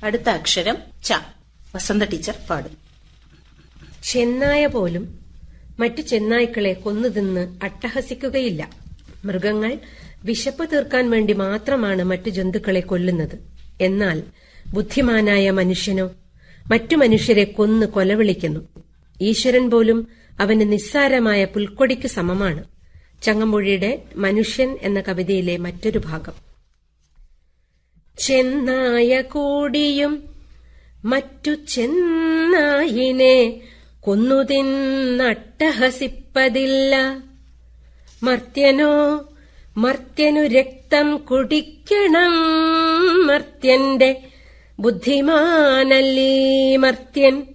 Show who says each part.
Speaker 1: അടുത്ത അക്ഷരം ച വസന്ത ടീച്ചർ പാടും
Speaker 2: ചെന്നായ പോലും മറ്റു ചെന്നായ്ക്കളെ കൊന്നു തിന്ന് അട്ടഹസിക്കുകയില്ല മൃഗങ്ങൾ വിശപ്പ് തീർക്കാൻ വേണ്ടി മാത്രമാണ് മറ്റു ജന്തുക്കളെ കൊല്ലുന്നത് എന്നാൽ ബുദ്ധിമാനായ മനുഷ്യനോ മറ്റു മനുഷ്യരെ കൊന്ന് കൊലവിളിക്കുന്നു ഈശ്വരൻ പോലും അവന് നിസ്സാരമായ പുൽക്കൊടിക്ക് സമമാണ് ചങ്ങമ്പുഴിയുടെ മനുഷ്യൻ എന്ന കവിതയിലെ മറ്റൊരു ഭാഗം ചെന്നായ കൂടിയും മറ്റു ചെന്നായിനെ കൊന്നുതിന്നട്ടഹസിപ്പതില്ല മർത്യനോ മർത്യനു രക്തം കുടിക്കണം മർത്യന്റെ ബുദ്ധിമാനല്ലീ മർത്യൻ